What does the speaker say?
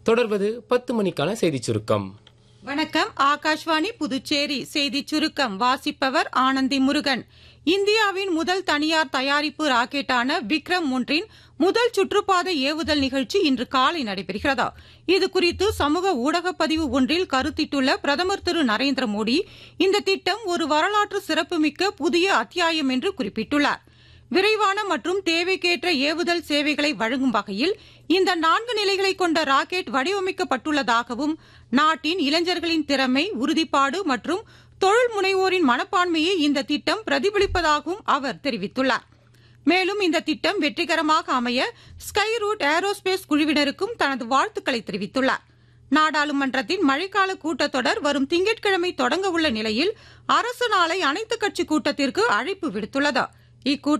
தொடர்வது பத்து மணிக்கான செய்திச் சுருக்கம் வணக்கம் ஆகாஷ்வாணி புதுச்சேரி செய்தி சுருக்கம் வாசிப்பவர் ஆனந்தி முருகன் இந்தியாவின் முதல் தனியார் தயாரிப்பு ராக்கெட்டான விக்ரம் ஒன்றின் முதல் சுற்றுப்பாதை ஏவுதல் நிகழ்ச்சி இன்று காலை நடைபெறுகிறது இது குறித்து சமூக ஊடகப் பதிவு ஒன்றில் கருத்திட்டுள்ள பிரதமர் திரு நரேந்திர மோடி இந்த திட்டம் ஒரு வரலாற்று சிறப்புமிக்க புதிய அத்தியாயம் என்று குறிப்பிட்டுள்ளார் விரைவான மற்றும் தேவைக்கேற்ற ஏவுதல் சேவைகளை வழங்கும் வகையில் இந்த நான்கு நிலைகளை கொண்ட ராக்கெட் வடிவமைக்கப்பட்டுள்ளதாகவும் நாட்டின் இளைஞர்களின் திறமை உறுதிப்பாடு மற்றும் தொழில் முனைவோரின் மனப்பான்மையை இந்த திட்டம் பிரதிபலிப்பதாகவும் அவர் தெரிவித்துள்ளார் மேலும் இந்த திட்டம் வெற்றிகரமாக அமைய ஸ்கை ரூட் ஏரோஸ்பேஸ் குழுவினருக்கும் தனது வாழ்த்துக்களை தெரிவித்துள்ளார் நாடாளுமன்றத்தின் மழைக்கால கூட்டத்தொடர் வரும் திங்கட்கிழமை தொடங்க உள்ள நிலையில் அரசு நாளை அனைத்துக் கட்சி கூட்டத்திற்கு அழைப்பு விடுத்துள்ளது இக்கூட்டம்